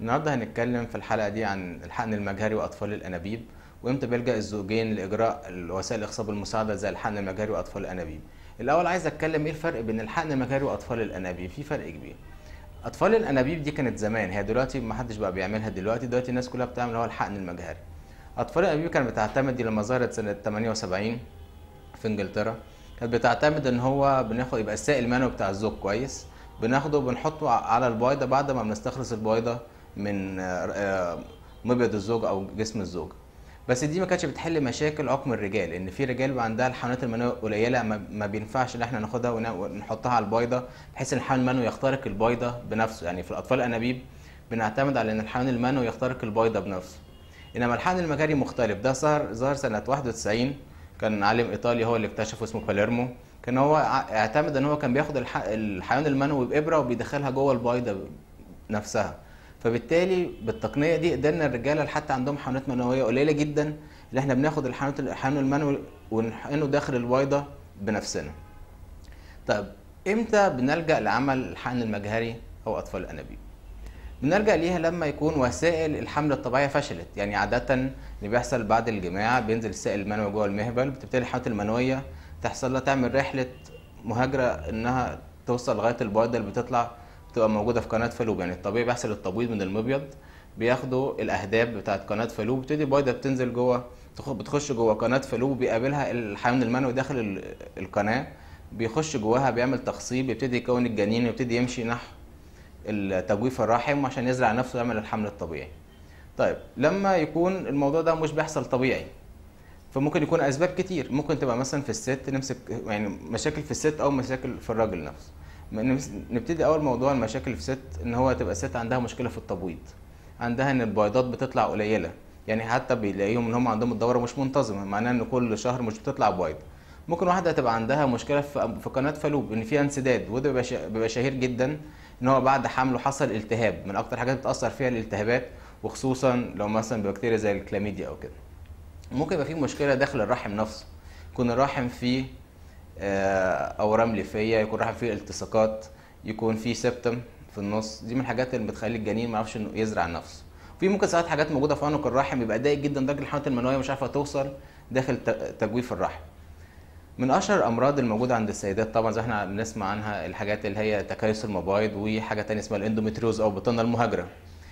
النهارده هنتكلم في الحلقه دي عن الحقن المجهري واطفال الانابيب وامتى بيلجا الزوجين لاجراء وسائل الاخصاب المساعده زي الحقن المجهري واطفال الانابيب الاول عايز اتكلم ايه الفرق بين الحقن المجهري واطفال الانابيب في فرق كبير اطفال الانابيب دي كانت زمان هي دلوقتي ما حدش بقى بيعملها دلوقتي دلوقتي الناس كلها بتعمل هو الحقن المجهري اطفال الانابيب كانت بتعتمد دي لما ظهرت سنه 78 في انجلترا كانت بتعتمد ان هو بناخد يبقى السائل المنوي بتاع الزوج كويس بناخده وبنحطه على البويضه بعد ما بنستخلص البويضه من مبيض الزوج او جسم الزوج بس دي ما كانتش بتحل مشاكل عقم الرجال ان في رجال بقى عندها الحيوانات المنويه قليله ما بينفعش ان احنا ناخدها ونحطها على البويضه بحيث ان الحيوان المنوي يخترق البويضه بنفسه يعني في الاطفال الانابيب بنعتمد على ان الحيوان المنوي يخترق البويضه بنفسه انما الحقن المجاري مختلف ده ظهر ظهر سنه 91 كان عالم ايطالي هو اللي اكتشفه اسمه باليرمو كان هو اعتمد ان هو كان بياخد الحيوان المنوي بابره وبيدخلها جوه البويضه نفسها فبالتالي بالتقنيه دي قدرنا الرجاله اللي حتى عندهم حيوانات منويه قليله جدا اللي احنا بناخد الحيوانات الحيوان المنوي ونحقنه داخل البويضه بنفسنا. طيب امتى بنلجا لعمل الحقن المجهري او اطفال الانابيب؟ بنلجا ليها لما يكون وسائل الحمل الطبيعيه فشلت يعني عاده اللي بيحصل بعد الجماع بينزل السائل المنوي جوه المهبل بتبتدي الحيوانات المنويه تحصل لها تعمل رحله مهاجره انها توصل لغايه البويضه اللي بتطلع بتبقى موجوده في قناه فالوب يعني الطبيعي بيحصل التبويض من المبيض بياخدوا الاهداب بتاعت قناه فالوب بتبتدي البويضه بتنزل جوه بتخش جوه قناه فالوب بيقابلها الحيوان المنوي داخل القناه بيخش جواها بيعمل تخصيب يبتدي يكون الجنين ويبتدي يمشي نحو التجويف الرحم عشان يزرع نفسه يعمل الحمل الطبيعي طيب لما يكون الموضوع ده مش بيحصل طبيعي فممكن يكون اسباب كتير ممكن تبقى مثلا في الست نمسك يعني مشاكل في الست او مشاكل في الراجل نفسه نبتدي اول موضوع المشاكل في الست ان هو تبقى الست عندها مشكله في التبويض عندها ان البيضات بتطلع قليله يعني حتى بيلاقيهم ان هم عندهم الدوره مش منتظمه معناه ان كل شهر مش بتطلع بيض ممكن واحده تبقى عندها مشكله في قناه فالوب ان فيها انسداد وده بيبقى شهير جدا ان هو بعد حمله حصل التهاب من اكتر حاجات بتاثر فيها الالتهابات وخصوصا لو مثلا بكتيريا زي الكلاميديا او كده ممكن يبقى في مشكله داخل الرحم نفسه يكون الرحم فيه اورام ليفيه يكون الرحم فيه التصاقات يكون فيه سبتم في النص دي من الحاجات اللي بتخلي الجنين ما يعرفش انه يزرع نفسه في ممكن ساعات حاجات موجوده في عنق الرحم يبقى ضيق جدا درجه الحيوانات المنويه مش عارفه توصل داخل تجويف الرحم من اشهر الامراض الموجوده عند السيدات طبعا زي احنا بنسمع عنها الحاجات اللي هي تكيس المبايض وحاجه تانية اسمها الاندومتريوز او البطانه المهاجره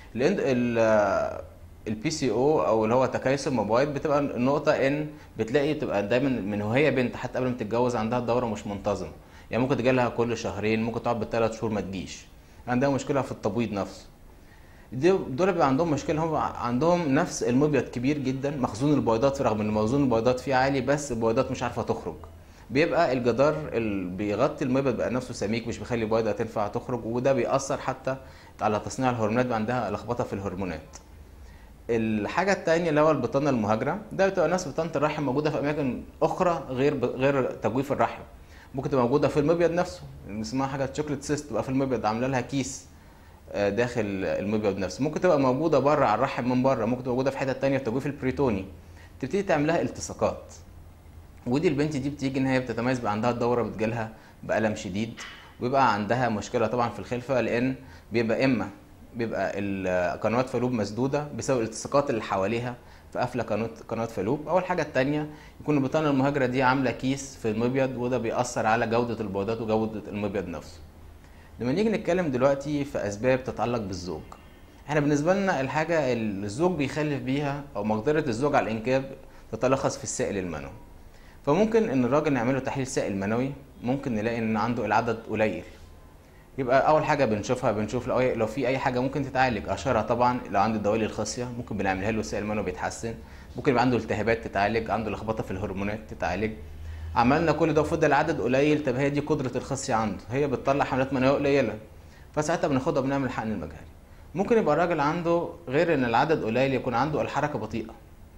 البي سي او او اللي هو تكيس المبايض بتبقى النقطه ان بتلاقي بتبقى دايما من وهي بنت حتى قبل ما تتجوز عندها الدوره مش منتظمه يعني ممكن تجي لها كل شهرين ممكن تقعد بالثلاث شهور ما تجيش عندها مشكله في التبويض نفسه دول بيبقى عندهم مشكله هم عندهم نفس المبيض كبير جدا مخزون البيضات رغم ان مخزون البيضات فيه عالي بس البيضات مش عارفه تخرج بيبقى الجدار اللي بيغطي المبيض بقى نفسه سميك مش بيخلي البيضه تنفع تخرج وده بيأثر حتى على تصنيع الهرمونات بقى عندها لخبطه في الهرمونات الحاجه الثانيه اللي هو البطانه المهاجره ده بتبقى ناس بطانه الرحم موجوده في اماكن اخرى غير ب... غير تجويف الرحم ممكن تبقى موجوده في المبيض نفسه اسمها حاجه شوكليت سيست تبقى في المبيض عامله لها كيس داخل المبيض نفسه ممكن تبقى موجوده بره على الرحم من بره ممكن تبقى موجوده في حته ثانيه في تجويف البريتوني تبتدي تعمل لها التصاقات ودي البنت دي بتيجي ان هي بتتميز بقى عندها الدوره بتجيلها بالم شديد ويبقى عندها مشكله طبعا في الخلفه لان بيبقى اما بيبقى قنوات فالوب مسدوده بسبب الالتصاقات اللي حواليها في قفله قناه قناه فالوب اول حاجه الثانيه يكون البطانه المهاجره دي عامله كيس في المبيض وده بيأثر على جوده البيضات وجوده المبيض نفسه لما نيجي نتكلم دلوقتي في اسباب تتعلق بالزوج احنا بالنسبه لنا الحاجه اللي الزوج بيخلف بيها او مقدره الزوج على الانجاب تتلخص في السائل المنوي فممكن ان الراجل نعمله تحليل سائل منوي ممكن نلاقي ان عنده العدد قليل يبقى اول حاجه بنشوفها بنشوف لو لو في اي حاجه ممكن تتعالج اشهرها طبعا لو عنده دوالي الخصيه ممكن بنعملها له السائل المنوي بيتحسن ممكن يبقى عنده التهابات تتعالج عنده لخبطه في الهرمونات تتعالج عملنا كل ده وفضل العدد قليل طب هي دي قدره الخصيه عنده هي بتطلع حملات منويه قليله فساعتها بناخدها بنعمل الحقن المجهري ممكن يبقى الراجل عنده غير ان العدد قليل يكون عنده الحركه بطيئه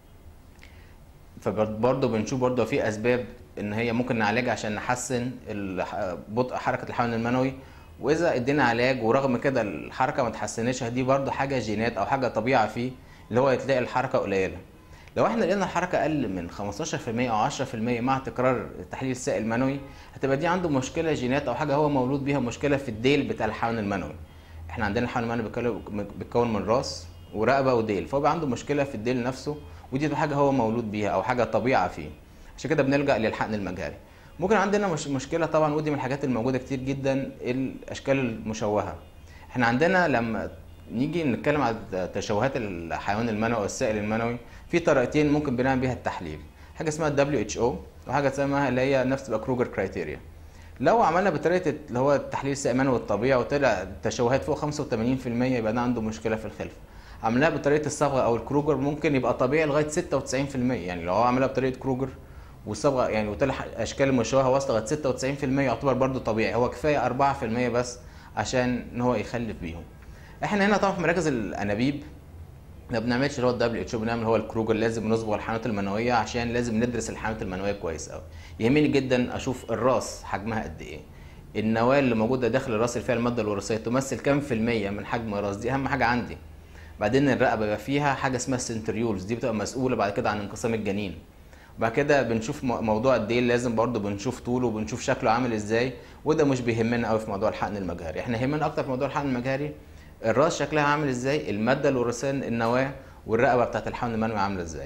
فبرضه بنشوف برضه في اسباب ان هي ممكن نعالجها عشان نحسن بطء حركه الحمل المنوي واذا ادينا علاج ورغم كده الحركه ما اتحسنتش دي برضه حاجه جينات او حاجه طبيعه فيه اللي هو تلاقي الحركه قليله لو احنا لقينا الحركه اقل من 15% او 10% مع تكرار تحليل السائل المنوي هتبقى دي عنده مشكله جينات او حاجه هو مولود بيها مشكله في الديل بتاع الحيوان المنوي احنا عندنا الحيوان المنوي بيتكون- بيتكون من راس ورقبه وديل فهو بقى عنده مشكله في الديل نفسه ودي تبقى حاجه هو مولود بيها او حاجه طبيعه فيه عشان كده بنلجا للحقن المجهري ممكن عندنا مش مشكله طبعا ودي من الحاجات الموجوده كتير جدا الاشكال المشوهه احنا عندنا لما نيجي نتكلم على تشوهات الحيوان المنوي او السائل المنوي في طريقتين ممكن بنعمل بيها التحليل حاجه اسمها دبليو اتش او وحاجه اسمها اللي هي نفس تبقى كروجر كرايتيريا لو عملنا بطريقه اللي هو التحليل السائل المنوي الطبيعي وطلع التشوهات فوق 85% يبقى ده عنده مشكله في الخلفه عملناها بطريقه الصبغه او الكروجر ممكن يبقى طبيعي لغايه 96% يعني لو هو عملها بطريقه كروجر والصبغه يعني وطلع اشكال المشوهه واصله لغايه 96% يعتبر برضو طبيعي هو كفايه 4% بس عشان ان هو يخلف بيهم احنا هنا طبعا في مراكز الانابيب ما بنعملش اللي هو الدبليو اتش بنعمل هو الكروجر لازم نصبغ الحيوانات المنويه عشان لازم ندرس الحيوانات المنويه كويس قوي يهمني جدا اشوف الراس حجمها قد ايه النواه اللي موجوده داخل الراس اللي فيها الماده الوراثيه تمثل كام في الميه من حجم الراس دي اهم حاجه عندي بعدين الرقبه بيبقى فيها حاجه اسمها السنتريولز دي بتبقى مسؤوله بعد كده عن انقسام الجنين وبعد كده بنشوف مو- موضوع الديل لازم برضو بنشوف طوله وبنشوف شكله عامل ازاي وده مش بيهمنا قوي في موضوع الحقن المجهري احنا يهمنا اكتر في موضوع الحقن المجهري الراس شكلها عامل ازاي الماده الوراثيه النواه والرقبه بتاعت الحقن المنوي عامله ازاي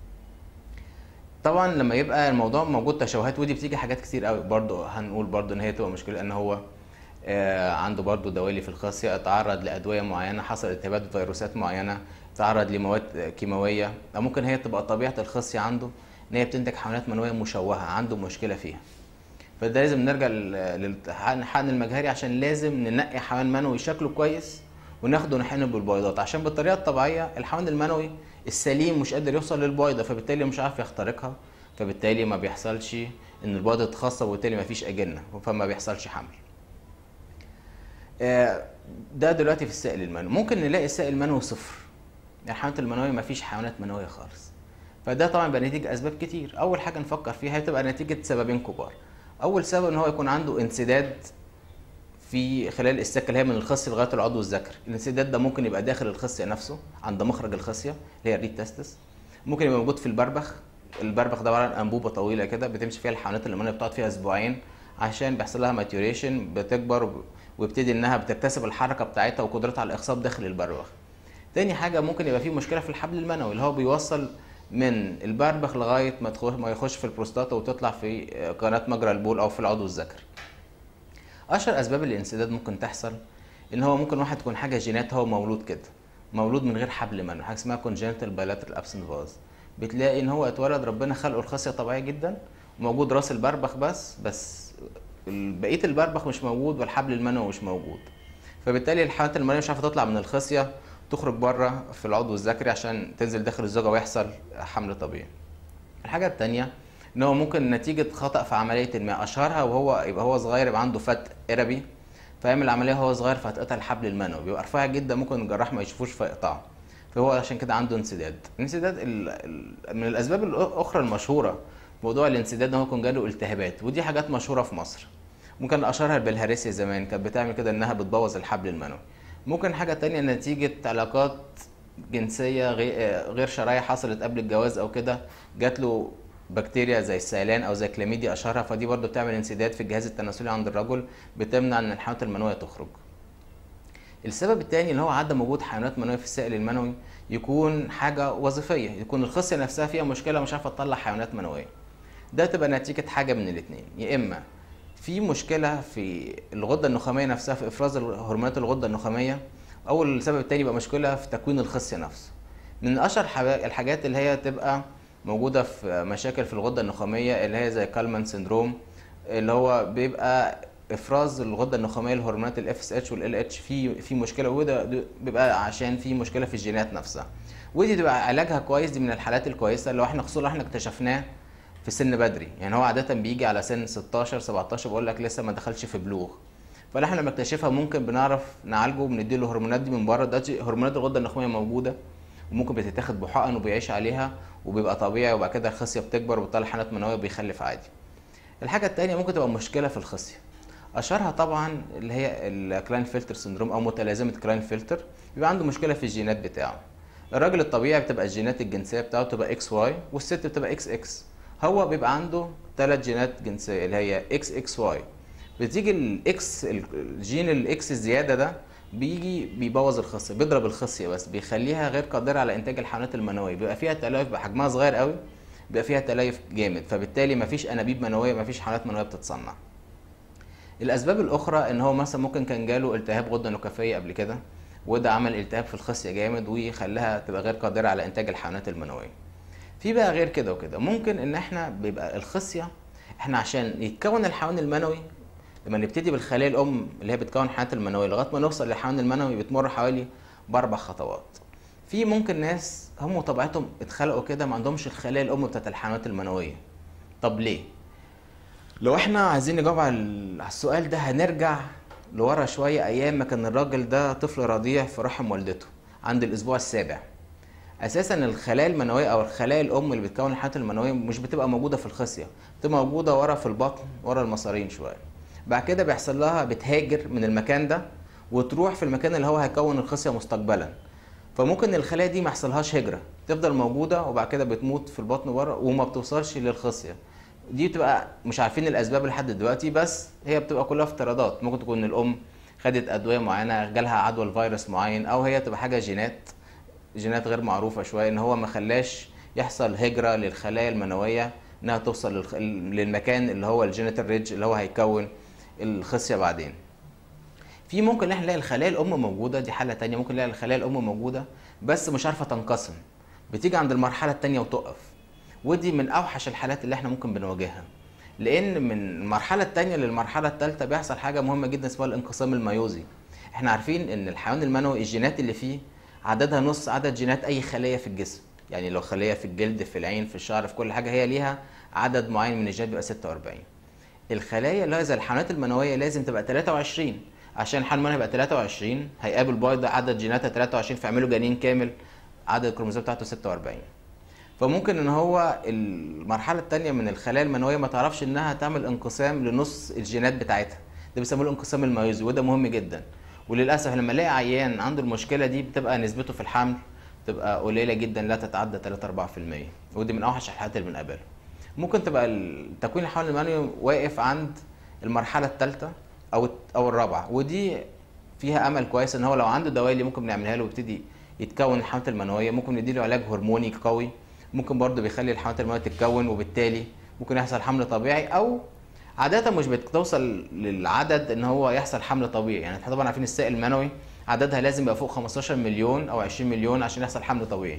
طبعا لما يبقى الموضوع موجود تشوهات ودي بتيجي حاجات كتير قوي برضو هنقول برضو ان هي تبقى مشكله ان هو آه، عنده برضو دوالي في الخصية اتعرض لأدوية معينة حصل التهابات بفيروسات معينة تعرض لمواد كيماوية أو ممكن هي تبقى طبيعة الخصية عنده إن هي بتنتج حيوانات منوية مشوهة عنده مشكلة فيها فده لازم نرجع لل- للحقن المجهري عشان لازم ننقي حيوان منوي شكله كويس وناخده نحقنه بالبيضات عشان بالطريقة الطبيعية الحيوان المنوي السليم مش قادر يوصل للبيضة فبالتالي مش عارف يخترقها فبالتالي ما بيحصلش ان البيضة تتخصب وبالتالي ما فيش أجنة فما بيحصلش حمل آه، ده دلوقتي في السائل المنوي ممكن نلاقي السائل المنوي صفر يعني الحيوانات المنويه ما فيش حيوانات منويه خالص فده طبعا بقى نتيجه اسباب كتير اول حاجه نفكر فيها هتبقى نتيجه سببين كبار اول سبب ان هو يكون عنده انسداد في خلال السكه اللي هي من الخصيه لغايه العضو الذكري الانسداد ده ممكن يبقى داخل الخصيه نفسه عند مخرج الخصيه اللي هي الريد تستس ممكن يبقى موجود في البربخ البربخ ده عباره عن انبوبه طويله كده بتمشي فيها الحيوانات المنويه بتقعد فيها اسبوعين عشان بيحصل لها ماتيوريشن بتكبر وب- ويبتدي انها بتكتسب الحركه بتاعتها وقدرتها على الاخصاب داخل البربخ تاني حاجه ممكن يبقى فيه مشكله في الحبل المنوي اللي هو بيوصل من البربخ لغايه ما تخش ما يخش في البروستاتا وتطلع في قناه مجرى البول او في العضو الذكري اشهر اسباب الانسداد ممكن تحصل ان هو ممكن واحد تكون حاجه جينات هو مولود كده مولود من غير حبل منوي حاجه اسمها congenital bilateral absent vase بتلاقي ان هو اتولد ربنا خلقه الخصيه طبيعيه جدا وموجود راس البربخ بس بس ال- بقيه البربخ مش موجود والحبل المنوي مش موجود فبالتالي الحيوانات المنويه مش عارفه تطلع من الخصيه تخرج بره في العضو الذكري عشان تنزل داخل الزوجه ويحصل حمل طبيعي الحاجه التانية ان هو ممكن نتيجه خطا في عمليه ما اشهرها وهو يبقى هو صغير يبقى عنده فتق اربي فيعمل العمليه وهو صغير فهتقطع الحبل المنوي بيبقى رفيع جدا ممكن الجراح ما يشوفوش فيقطعه فهو عشان كده عنده انسداد الانسداد ال... ال... من الاسباب الاخرى المشهوره في موضوع الانسداد ان هو يكون جاله التهابات ودي حاجات مشهوره في مصر ممكن اشهرها البلهارسيا زمان كانت بتعمل كده انها بتبوظ الحبل المنوي ممكن حاجه تانية نتيجه علاقات جنسيه غي- غير شرعيه حصلت قبل الجواز او كده جات له بكتيريا زي السيلان او زي كلاميديا اشهرها فدي برضو بتعمل انسداد في الجهاز التناسلي عند الرجل بتمنع ان الحيوانات المنويه تخرج السبب الثاني اللي هو عدم وجود حيوانات منويه في السائل المنوي يكون حاجه وظيفيه يكون الخصيه نفسها فيها مشكله مش عارفه تطلع حيوانات منويه ده تبقى نتيجه حاجه من الاثنين يا اما في مشكله في الغده النخاميه نفسها في افراز هرمونات الغده النخاميه او السبب الثاني يبقى مشكله في تكوين الخصيه نفسه من اشهر حاجا- الحاجات اللي هي تبقى موجوده في مشاكل في الغده النخاميه اللي هي زي كالمان سيندروم اللي هو بيبقى افراز الغده النخاميه لهرمونات الاف اس اتش والال اتش في في مشكله وده ده بيبقى عشان في مشكله في الجينات نفسها ودي تبقى علاجها كويس دي من الحالات الكويسه لو احنا خصوصا لو احنا اكتشفناه في سن بدري يعني هو عاده بيجي على سن 16 17 بقول لك لسه ما دخلش في بلوغ فلو احنا لما نكتشفها ممكن بنعرف نعالجه بنديله الهرمونات دي من بره دلوقتي هرمونات الغده النخاميه موجوده وممكن بتتاخد بحقن وبيعيش عليها وبيبقى طبيعي وبعد كده الخصيه بتكبر وبتطلع حالات منويه وبيخلف عادي الحاجه التانية ممكن تبقى مشكله في الخصيه اشهرها طبعا اللي هي الكلاين فلتر سندروم او متلازمه كلاين فلتر بيبقى عنده مشكله في الجينات بتاعه الراجل الطبيعي بتبقى الجينات الجنسيه بتاعته تبقى اكس واي والست بتبقى اكس اكس هو بيبقى عنده ثلاث جينات جنسيه اللي هي اكس اكس واي بتيجي الاكس الجين الاكس الزياده ده بيجي بيبوظ الخصيه بيضرب الخصيه بس بيخليها غير قادره على انتاج الحيوانات المنويه بيبقى فيها تليف بحجمها صغير قوي بيبقى فيها تليف جامد فبالتالي مفيش انابيب منويه مفيش حيوانات منويه بتتصنع الاسباب الاخرى ان هو مثلا ممكن كان جاله التهاب غده نكافيه قبل كده وده عمل التهاب في الخصيه جامد ويخليها تبقى غير قادره على انتاج الحيوانات المنويه في بقى غير كده وكده ممكن ان احنا بيبقى الخصيه احنا عشان يتكون الحيوان المنوي لما نبتدي بالخليه الام اللي هي بتكون الحيوانات المنويه لغايه ما نوصل للحيوان المنوي بتمر حوالي باربع خطوات في ممكن ناس هم طبيعتهم اتخلقوا كده ما عندهمش الخلايا الام بتاعت الحيوانات المنويه طب ليه لو احنا عايزين نجاوب على السؤال ده هنرجع لورا شويه ايام ما كان الراجل ده طفل رضيع في رحم والدته عند الاسبوع السابع اساسا الخلايا المنويه او الخلايا الام اللي بتكون الحيوانات المنويه مش بتبقى موجوده في الخصيه بتبقى موجوده ورا في البطن ورا المصارين شويه بعد كده بيحصل لها بتهاجر من المكان ده وتروح في المكان اللي هو هيكون الخصيه مستقبلا فممكن الخلايا دي ما يحصلهاش هجره تفضل موجوده وبعد كده بتموت في البطن بره وما بتوصلش للخصيه دي بتبقى مش عارفين الاسباب لحد دلوقتي بس هي بتبقى كلها افتراضات ممكن تكون الام خدت ادويه معينه جالها عدوى الفيروس معين او هي تبقى حاجه جينات جينات غير معروفه شويه ان هو ما خلاش يحصل هجره للخلايا المنويه انها توصل للخ... للمكان اللي هو الجينيتال ريدج اللي هو هيكون الخصيه بعدين في ممكن احنا نلاقي الخلايا الام موجوده دي حاله تانية ممكن نلاقي الخلايا الام موجوده بس مش عارفه تنقسم بتيجي عند المرحله التانية وتقف ودي من اوحش الحالات اللي احنا ممكن بنواجهها لان من المرحله التانية للمرحله الثالثه بيحصل حاجه مهمه جدا اسمها الانقسام الميوزي احنا عارفين ان الحيوان المنوي الجينات اللي فيه عددها نص عدد جينات اي خليه في الجسم يعني لو خليه في الجلد في العين في الشعر في كل حاجه هي ليها عدد معين من الجينات بيبقى 46 الخلايا اللي هي زي الحيوانات المنويه لازم تبقى 23 عشان الحيوان المنوي يبقى 23 هيقابل بيضه عدد جيناتها 23 فيعملوا جنين كامل عدد الكروموسوم بتاعته 46 فممكن ان هو المرحله الثانيه من الخلايا المنويه ما تعرفش انها تعمل انقسام لنص الجينات بتاعتها ده بيسموه الانقسام الميوزي وده مهم جدا وللاسف لما الاقي عيان عنده المشكله دي بتبقى نسبته في الحمل تبقى قليله جدا لا تتعدى 3 4% ودي من اوحش الحالات اللي بنقابلها ممكن تبقى تكوين الحيوان المنوي واقف عند المرحله الثالثه او او الرابعه ودي فيها امل كويس ان هو لو عنده دواء اللي ممكن نعملها له ويبتدي يتكون الحيوانات المنويه ممكن نديله علاج هرموني قوي ممكن برضه بيخلي الحيوانات المنويه تتكون وبالتالي ممكن يحصل حمل طبيعي او عادة مش بتوصل للعدد ان هو يحصل حمل طبيعي يعني احنا طبعا عارفين السائل المنوي عددها لازم يبقى فوق 15 مليون او 20 مليون عشان يحصل حمل طبيعي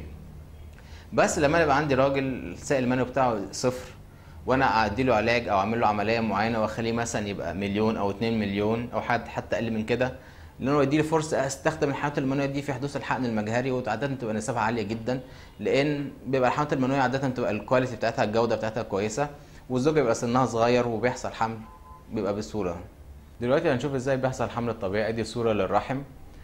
بس لما يبقى عندي راجل السائل المنوي بتاعه صفر وانا ادي له علاج او اعمل له عمليه معينه واخليه مثلا يبقى مليون او 2 مليون او حتى حتى اقل من كده لان هو يدي لي فرصه استخدم الحيوانات المنويه دي في حدوث الحقن المجهري وعاده بتبقى نسبها عاليه جدا لان بيبقى الحيوانات المنويه عاده بتبقى الكواليتي بتاعتها الجوده بتاعتها كويسه والزوجه بيبقى سنها صغير وبيحصل حمل بيبقى بسهوله دلوقتي هنشوف ازاي بيحصل حمل الطبيعي ادي صوره للرحم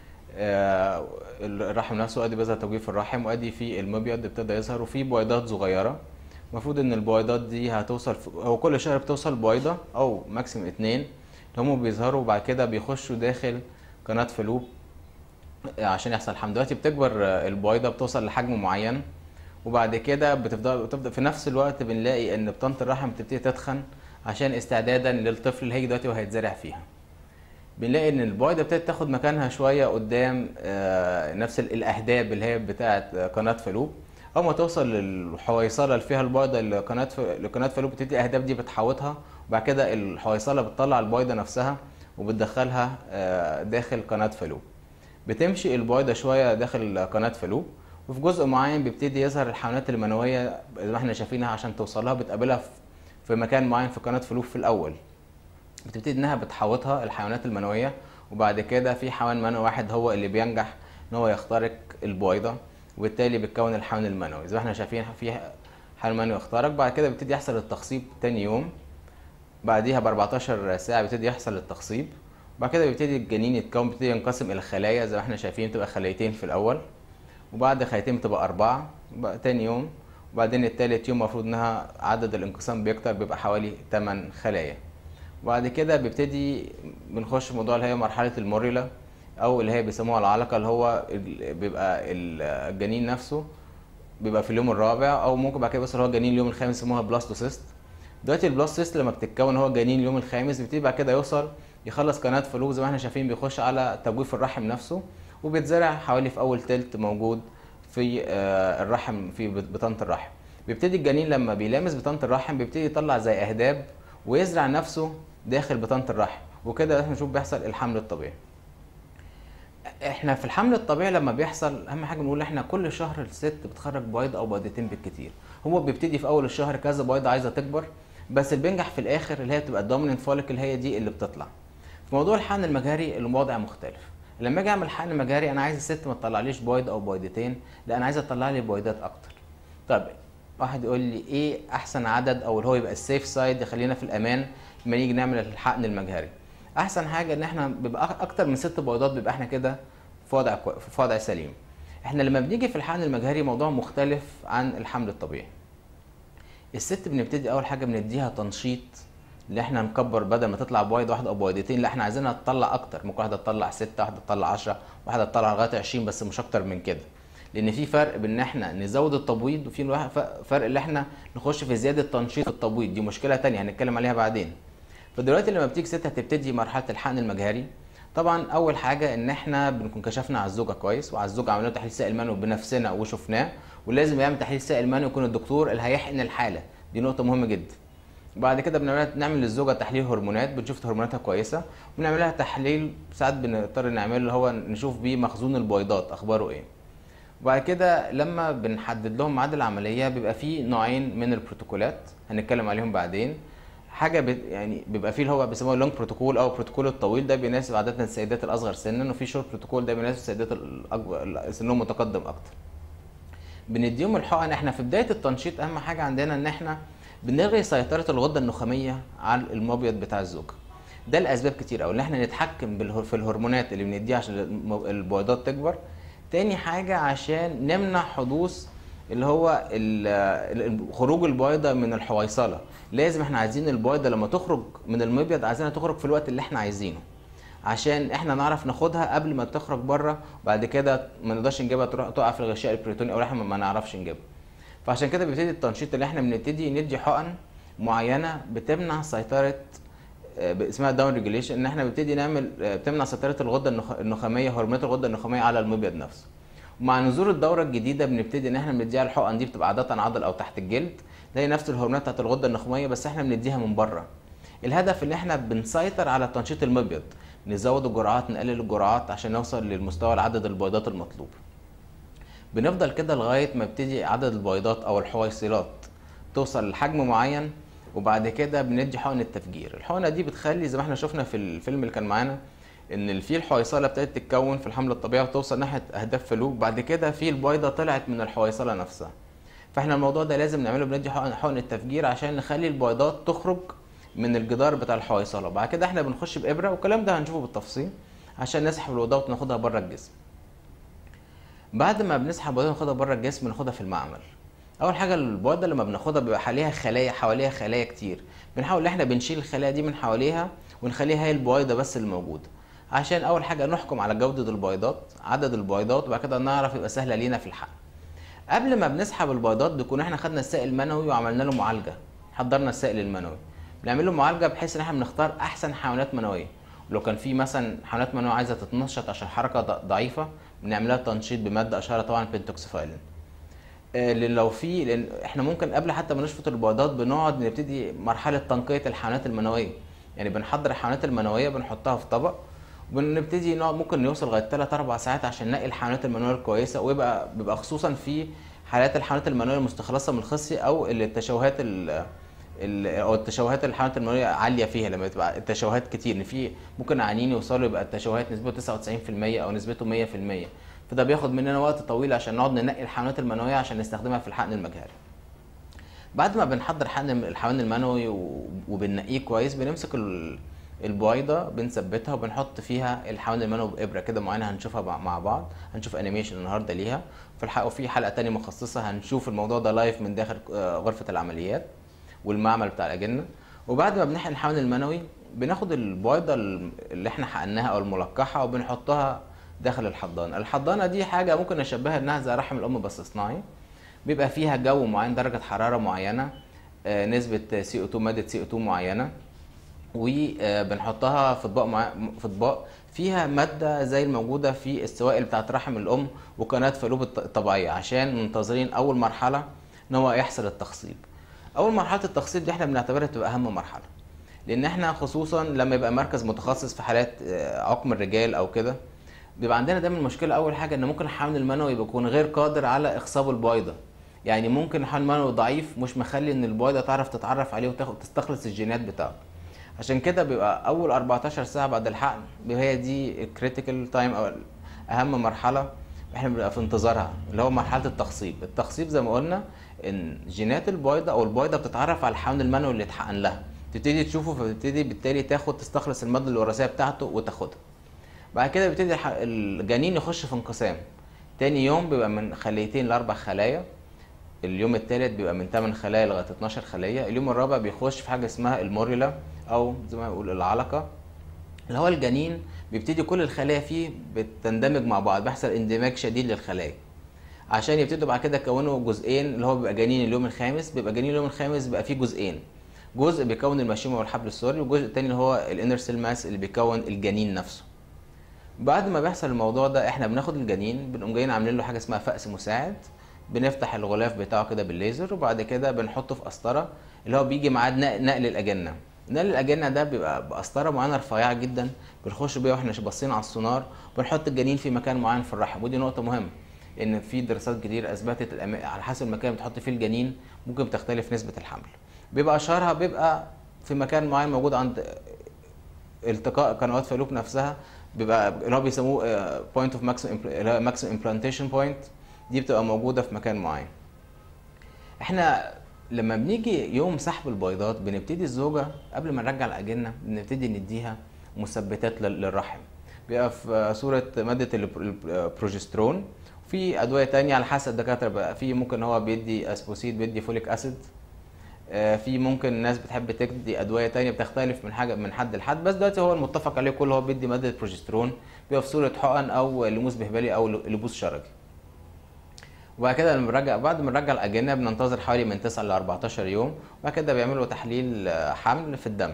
آه الرحم نفسه ادي بيظهر تجويف الرحم وادي في المبيض ابتدى يظهر وفي بويضات صغيره المفروض ان البويضات دي هتوصل هو كل شهر بتوصل بويضه او ماكسيموم اتنين هم بيظهروا وبعد كده بيخشوا داخل قناه فلوب عشان يحصل حمل دلوقتي بتكبر البويضه بتوصل لحجم معين وبعد كده بتفضل بتبدا في نفس الوقت بنلاقي ان بطانه الرحم بتبتدي تتخن عشان استعدادا للطفل اللي هيجي دلوقتي وهيتزرع فيها بنلاقي ان البويضه ابتدت تاخد مكانها شويه قدام نفس الاهداب اللي هي بتاعه قناه فلوب اول ما توصل للحويصله اللي فيها البويضه لقناه لقناه فلوب بتبتدي الاهداب دي بتحوطها وبعد كده الحويصله بتطلع البويضه نفسها وبتدخلها داخل قناه فلوب بتمشي البويضه شويه داخل قناه فلوب وفي جزء معين بيبتدي يظهر الحيوانات المنويه زي ما احنا شايفينها عشان توصلها بتقابلها في مكان معين في قناه فلوب في الاول بتبتدي انها بتحوطها الحيوانات المنويه وبعد كده في حيوان منوي واحد هو اللي بينجح ان هو يخترق البويضه وبالتالي بيتكون الحيوان المنوي زي ما احنا شايفين في حيوان منوي اخترق بعد كده بيبتدي يحصل التخصيب تاني يوم بعديها ب 14 ساعه بيبتدي يحصل التخصيب بعد كده بيبتدي الجنين يتكون بيبتدي ينقسم الى خلايا زي ما احنا شايفين بتبقى خليتين في الاول وبعد خليتين بتبقى اربعه بقى تاني يوم وبعدين التالت يوم المفروض انها عدد الانقسام بيكتر بيبقى حوالي 8 خلايا وبعد كده بيبتدي بنخش في موضوع اللي هي مرحله الموريلا او اللي هي بيسموها العلقه اللي هو بيبقى الجنين نفسه بيبقى في اليوم الرابع او ممكن بعد كده بس هو الجنين اليوم الخامس يسموها بلاستوسيست دلوقتي البلاستوسيست لما بتتكون هو الجنين اليوم الخامس بيبتدي بعد كده يوصل يخلص قناه فلوج زي ما احنا شايفين بيخش على تجويف الرحم نفسه وبيتزرع حوالي في اول تلت موجود في آه، الرحم في بطانه الرحم بيبتدي الجنين لما بيلامس بطانه الرحم بيبتدي يطلع زي اهداب ويزرع نفسه داخل بطانه الرحم وكده احنا نشوف بيحصل الحمل الطبيعي احنا في الحمل الطبيعي لما بيحصل اهم حاجه نقول احنا كل شهر الست بتخرج بيض او بيضتين بالكتير هو بيبتدي في اول الشهر كذا بيضه عايزه تكبر بس اللي بينجح في الاخر اللي هي بتبقى الدوميننت فوليكل هي دي اللي بتطلع في موضوع الحقن المجهري الوضع مختلف لما اجي اعمل حقن مجهري انا عايز الست ما تطلعليش بيض او بيضتين لا انا عايزه تطلع لي بيضات اكتر طب واحد يقول لي ايه احسن عدد او اللي هو يبقى السيف سايد يخلينا في الامان لما نيجي نعمل الحقن المجهري احسن حاجه ان احنا بيبقى اكتر من ست بيضات بيبقى احنا كده في وضع كوي... في وضع سليم احنا لما بنيجي في الحقن المجهري موضوع مختلف عن الحمل الطبيعي الست بنبتدي اول حاجه بنديها تنشيط اللي احنا نكبر بدل ما تطلع بويض واحده او بويضتين لا احنا عايزينها تطلع اكتر ممكن واحده تطلع ستة واحده تطلع 10 واحده تطلع لغايه 20 بس مش اكتر من كده لان في فرق بين ان احنا نزود التبويض وفي الواحد- ف- فرق اللي احنا نخش في زياده تنشيط التبويض دي مشكله تانية هنتكلم عليها بعدين فدلوقتي لما بتيجي ست هتبتدي مرحله الحقن المجهري طبعا اول حاجه ان احنا بنكون كشفنا على الزوجه كويس وعلى الزوج عملنا له تحليل سائل منوي بنفسنا وشفناه ولازم يعمل تحليل سائل منوي يكون الدكتور اللي هيحقن الحاله دي نقطه مهمه جدا بعد كده بنعمل نعمل للزوجه تحليل هرمونات بنشوف هرموناتها كويسه وبنعمل لها تحليل ساعات بنضطر نعمله اللي هو نشوف بيه مخزون البويضات اخباره ايه وبعد كده لما بنحدد لهم ميعاد العمليه بيبقى فيه نوعين من البروتوكولات هنتكلم عليهم بعدين حاجه بت يعني بيبقى فيه اللي هو بيسموه لونج بروتوكول او البروتوكول الطويل ده بيناسب عاده السيدات الاصغر سنا وفي شورت بروتوكول ده بيناسب السيدات الاكبر سنهم متقدم اكتر بنديهم الحقن احنا في بدايه التنشيط اهم حاجه عندنا ان احنا بنلغي سيطره الغده النخاميه على المبيض بتاع الزوجه ده لاسباب كتير قوي ان احنا نتحكم بالهر- في الهرمونات اللي بنديها عشان الم- البويضات تكبر تاني حاجه عشان نمنع حدوث اللي هو ال- ال- خروج البويضه من الحويصله لازم احنا عايزين البويضه لما تخرج من المبيض عايزينها تخرج في الوقت اللي احنا عايزينه عشان احنا نعرف ناخدها قبل ما تخرج بره وبعد كده ما نقدرش نجيبها تروح تقع في الغشاء البريتوني او احنا ما نعرفش نجيبها فعشان كده بيبتدي التنشيط اللي احنا بنبتدي ندي حقن معينه بتمنع سيطره آه، اسمها داون ريجوليشن ان احنا بنبتدي نعمل آه، بتمنع سيطره الغده النخ- النخاميه هرمونات الغده النخاميه على المبيض نفسه ومع نزول الدوره الجديده بنبتدي ان احنا بنديها الحقن دي بتبقى عاده عضل او تحت الجلد زي نفس الهرمونات بتاعت الغده النخاميه بس احنا بنديها من بره الهدف ان احنا بنسيطر على تنشيط المبيض نزود الجرعات نقلل الجرعات عشان نوصل للمستوى العدد البيضات المطلوب بنفضل كده لغايه ما يبتدي عدد البيضات او الحويصلات توصل لحجم معين وبعد كده بندي حقن التفجير الحقنه دي بتخلي زي ما احنا شفنا في الفيلم اللي كان معانا ان في الحويصله ابتدت تتكون في الحمل الطبيعي وتوصل ناحيه اهداف فلوج بعد كده في البيضه طلعت من الحويصله نفسها فاحنا الموضوع ده لازم نعمله بندي حقن حقن التفجير عشان نخلي البيضات تخرج من الجدار بتاع الحويصله بعد كده احنا بنخش بابره والكلام ده هنشوفه بالتفصيل عشان نسحب البيضات وناخدها بره الجسم بعد ما بنسحب البيضه وناخدها بره الجسم بناخدها في المعمل اول حاجه البيضه لما بناخدها بيبقى عليها خلايا حواليها خلايا كتير بنحاول ان احنا بنشيل الخلايا دي من حواليها ونخليها هي البويضه بس اللي موجوده عشان اول حاجه نحكم على جوده البيضات عدد البيضات وبعد كده نعرف يبقى سهله لينا في الحقن قبل ما بنسحب البيضات بيكون احنا خدنا السائل المنوي وعملنا له معالجه حضرنا السائل المنوي بنعمل له معالجه بحيث ان احنا بنختار احسن حيوانات منويه ولو كان في مثلا حيوانات منويه عايزه تتنشط عشان حركه ض- ضعيفه بنعملها تنشيط بماده اشهرها طبعا بنتوكسيفايلين آه، لان لو في لان احنا ممكن قبل حتى ما نشفط البيضات بنقعد نبتدي مرحله تنقيه الحيوانات المنويه يعني بنحضر الحيوانات المنويه بنحطها في طبق وبنبتدي نقعد ممكن نوصل لغايه 3 4 ساعات عشان ننقي الحيوانات المنويه الكويسه ويبقى بيبقى خصوصا في حالات الحيوانات المنويه المستخلصه من الخصيه او اللي التشوهات ال ال- او التشوهات الحيوانات المنويه عاليه فيها لما تبقى التشوهات كتير ان في ممكن عيانين يوصلوا يبقى التشوهات نسبته 99% او نسبته 100% فده بياخد مننا وقت طويل عشان نقعد ننقي الحيوانات المنويه عشان نستخدمها في الحقن المجهري بعد ما بنحضر حقن الحيوان المنوي و- وبننقيه كويس بنمسك ال- البويضه بنثبتها وبنحط فيها الحيوان المنوي بابره كده معينه هنشوفها مع- مع بعض هنشوف انيميشن النهارده ليها في الحلقه وفي حلقه تانية مخصصه هنشوف الموضوع ده لايف من داخل آه، غرفه العمليات والمعمل بتاع الاجنه وبعد ما بنحقن الحيوان المنوي بناخد البويضه اللي احنا حقناها او الملقحه وبنحطها داخل الحضانه الحضانه دي حاجه ممكن نشبهها انها زي رحم الام بس صناعي بيبقى فيها جو معين درجه حراره معينه آه، نسبه سي او 2 ماده سي او 2 معينه وبنحطها في اطباق مع... في اطباق فيها ماده زي الموجوده في السوائل بتاعت رحم الام وقناه فالوب الط- الطبيعيه عشان منتظرين اول مرحله ان هو يحصل التخصيب اول مرحله التخصيب دي احنا بنعتبرها تبقى اهم مرحله لان احنا خصوصا لما يبقى مركز متخصص في حالات آه، عقم الرجال او كده بيبقى عندنا دايما مشكله اول حاجه ان ممكن الحمل المنوي بيكون غير قادر على اخصاب البويضه يعني ممكن الحمل المنوي ضعيف مش مخلي ان البويضه تعرف تتعرف عليه وتاخد تستخلص الجينات بتاعته عشان كده بيبقى اول 14 ساعه بعد الحقن بيبقى هي دي الكريتيكال تايم او اهم مرحله احنا بنبقى في انتظارها اللي هو مرحله التخصيب التخصيب زي ما قلنا ان جينات البويضه او البويضه بتتعرف على الحمل المنوي اللي اتحقن لها تبتدي تشوفه فبتبتدي بالتالي تاخد تستخلص الماده الوراثيه بتاعته وتاخدها بعد كده بيبتدي الح- الجنين يخش في انقسام تاني يوم بيبقى من خليتين لاربع خلايا اليوم الثالث بيبقى من 8 خلايا لغايه 12 خليه اليوم الرابع بيخش في حاجه اسمها الموريلا او زي ما بنقول العلقه اللي هو الجنين بيبتدي كل الخلايا فيه بتندمج مع بعض بيحصل اندماج شديد للخلايا عشان يبتدوا بعد كده يكونوا جزئين اللي هو بيبقى جنين اليوم الخامس بيبقى جنين اليوم الخامس بيبقى فيه جزئين جزء بيكون المشيمه والحبل السري والجزء التاني اللي هو الانر سيل ماس اللي بيكون الجنين نفسه بعد ما بيحصل الموضوع ده احنا بناخد الجنين بنقوم جايين عاملين له حاجه اسمها فأس مساعد بنفتح الغلاف بتاعه كده بالليزر وبعد كده بنحطه في قسطره اللي هو بيجي معاه نق- نقل الاجنه نقل الاجنه ده بيبقى بقسطره معينه رفيعه جدا بنخش بيها واحنا باصين على السونار بنحط الجنين في مكان معين في الرحم ودي نقطه مهمه ان في دراسات كتير اثبتت الأما- على حسب المكان اللي بتحط فيه الجنين ممكن بتختلف نسبه الحمل بيبقى اشهرها بيبقى في مكان معين موجود عند التقاء قنوات فالوب نفسها بيبقى اللي هو بيسموه بوينت اوف ماكسيمم اللي هو ماكسيمم امبلانتيشن بوينت دي بتبقى موجوده في مكان معين احنا لما بنيجي يوم سحب البيضات بنبتدي الزوجه قبل ما نرجع الاجنه بنبتدي نديها مثبتات لل- للرحم بيبقى في صوره ماده الب- البروجسترون في ادويه تانية على حسب الدكاتره بقى في ممكن هو بيدي اسبوسيد بيدي فوليك اسيد آه، في ممكن ناس بتحب تدي ادويه تانية بتختلف من حاجه من حد لحد بس دلوقتي هو المتفق عليه كله هو بيدي ماده بروجسترون بيبقى في صوره حقن او لموس بهبلي او لبوس شرجي وبعد كده لما بنرجع بعد ما نرجع الاجنه بننتظر حوالي من 9 ل 14 يوم وبعد كده بيعملوا تحليل آه، حمل في الدم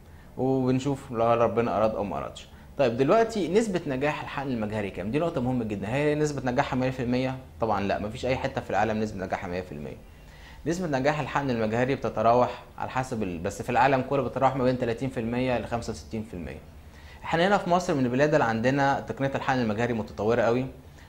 وبنشوف لو ربنا اراد او ما ارادش طيب دلوقتي نسبة نجاح الحقن المجهري كام؟ دي نقطة مهمة جدا، هي نسبة نجاحها 100%؟ طبعا لا، مفيش أي حتة في العالم نسبة نجاحها 100%. نسبة نجاح الحقن المجهري بتتراوح على حسب ال... بس في العالم كله بتتراوح ما بين 30% ل 65%. احنا هنا في مصر من البلاد اللي عندنا تقنية الحقن المجهري متطورة قوي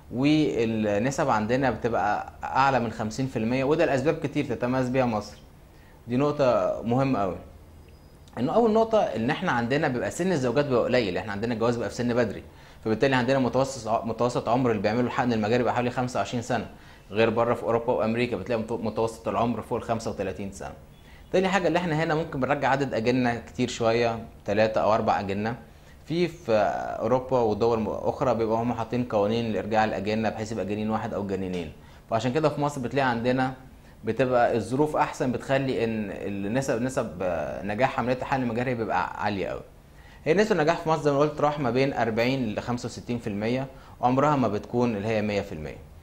والنسب عندنا بتبقى أعلى من 50% وده لأسباب كتير تتميز بيها مصر. دي نقطة مهمة قوي. انه اول نقطه ان احنا عندنا بيبقى سن الزوجات بيبقى قليل احنا عندنا الجواز بقى في سن بدري فبالتالي عندنا متوسط متوسط عمر اللي بيعملوا الحقن المجاري بقى حوالي 25 سنه غير بره في اوروبا وامريكا بتلاقي مت- متوسط العمر فوق ال 35 سنه تاني حاجه اللي احنا هنا ممكن بنرجع عدد اجنه كتير شويه ثلاثة او اربع اجنه في في اوروبا ودول اخرى بيبقى هم حاطين قوانين لارجاع الاجنه بحيث يبقى جنين واحد او جنينين فعشان كده في مصر بتلاقي عندنا بتبقى الظروف احسن بتخلي ان النسب نسب آه، نجاح عمليه الحقن المجهري بيبقى عاليه قوي هي نسبه النجاح في مصر زي ما قلت راح ما بين 40 ل 65% وعمرها ما بتكون اللي هي 100%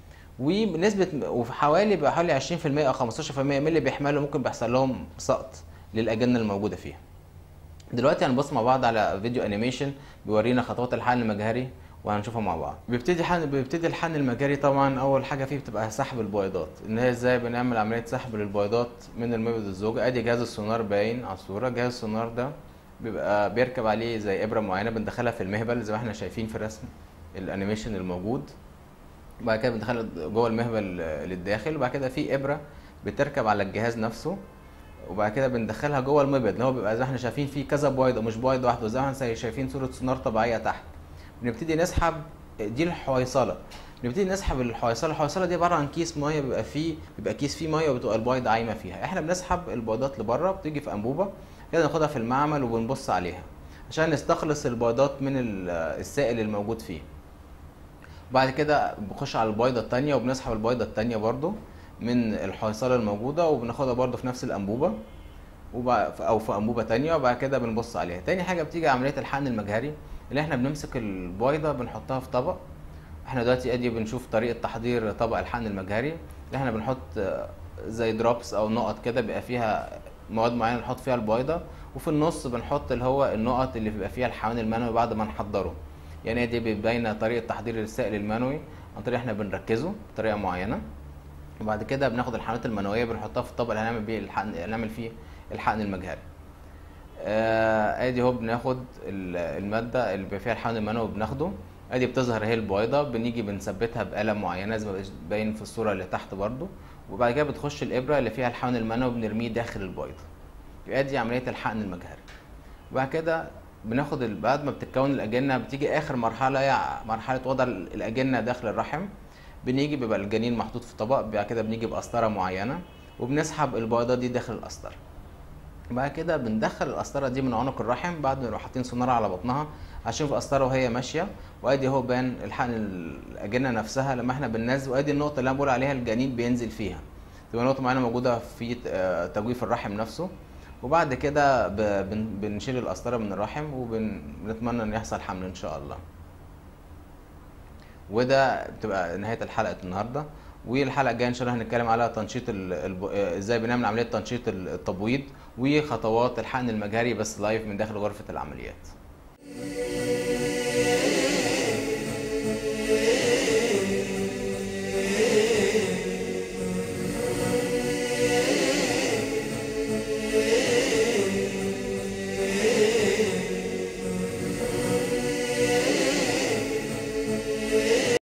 وبنسبه وفي حوالي بقى حوالي 20% او 15% من اللي بيحملوا ممكن بيحصل لهم سقط للاجنه الموجوده فيها دلوقتي هنبص مع بعض على فيديو انيميشن بيورينا خطوات الحقن المجهري وهنشوفها مع بعض بيبتدي حقن بيبتدي الحقن المجهري طبعا اول حاجه فيه بتبقى سحب البويضات ان هي ازاي بنعمل عمليه سحب للبويضات من المبيض الزوجي ادي جهاز السونار باين على الصوره جهاز السونار ده بيبقى بيركب عليه زي ابره معينه بندخلها في المهبل زي ما احنا شايفين في الرسم الانيميشن الموجود وبعد كده بندخلها جوه المهبل للداخل وبعد كده في ابره بتركب على الجهاز نفسه وبعد كده بندخلها جوه المبيض اللي هو بيبقى زي ما احنا شايفين فيه كذا بويضه مش بويضه واحده زي ما احنا شايفين صوره سونار طبيعيه تحت بنبتدي نسحب دي الحويصله نبتدي نسحب الحويصله الحويصله دي عباره عن كيس ميه بيبقى فيه بيبقى كيس فيه ميه وبتبقى البيضه عايمه فيها احنا بنسحب البيضات لبره بتيجي في انبوبه كده ناخدها في المعمل وبنبص عليها عشان نستخلص البيضات من ال- السائل الموجود فيه بعد كده بنخش على البيضه التانية وبنسحب البيضه التانية برضو من الحويصله الموجوده وبناخدها برضو في نفس الانبوبه وبع- او في انبوبه تانية وبعد كده بنبص عليها تاني حاجه بتيجي عمليه الحقن المجهري اللي احنا بنمسك البيضه بنحطها في طبق احنا دلوقتي ادي بنشوف طريقه تحضير طبق الحقن المجهري اللي احنا بنحط آه، زي دروبس او نقط كده بيبقى فيها مواد معينه نحط فيها البيضه وفي النص بنحط اللي هو النقط اللي بيبقى فيها الحيوان المنوي بعد ما نحضره يعني دي بتبين طريقه تحضير السائل المنوي عن طريق احنا بنركزه بطريقه معينه وبعد كده بناخد الحيوانات المنويه بنحطها في الطبق اللي هنعمل بيه الحقن هنعمل فيه الحقن المجهري آه، ادي اهو بناخد ال- الماده اللي بيبقى فيها الحقن المنوي بناخده ادي بتظهر اهي البويضه بنيجي بنثبتها بآلة معينه زي ما باين في الصوره اللي تحت برضو وبعد كده بتخش الابره اللي فيها الحقن المنوي بنرميه داخل البويضه يبقى دي عمليه الحقن المجهري وبعد كده بناخد ال- بعد ما بتتكون الاجنه بتيجي اخر مرحله هي مرحله وضع ال- الاجنه داخل الرحم بنيجي بيبقى الجنين محطوط في طبق بعد كده بنيجي بقسطره معينه وبنسحب البيضه دي داخل القسطره بعد كده بندخل القسطره دي من عنق الرحم بعد ما نروح حاطين سونار على بطنها عشان في القسطره وهي ماشيه وادي اهو بان الحقن الاجنه نفسها لما احنا بننزل وادي النقطه اللي انا بقول عليها الجنين بينزل فيها تبقى نقطه معينه موجوده في آه، تجويف الرحم نفسه وبعد كده ب- بن- بنشيل القسطره من الرحم وبنتمنى ان يحصل حمل ان شاء الله وده بتبقى نهايه الحلقه النهارده والحلقه الجايه ان شاء الله هنتكلم على تنشيط ال- الب- آه، ازاي بنعمل عمليه تنشيط ال- التبويض وخطوات الحقن المجهري بس لايف من داخل غرفه العمليات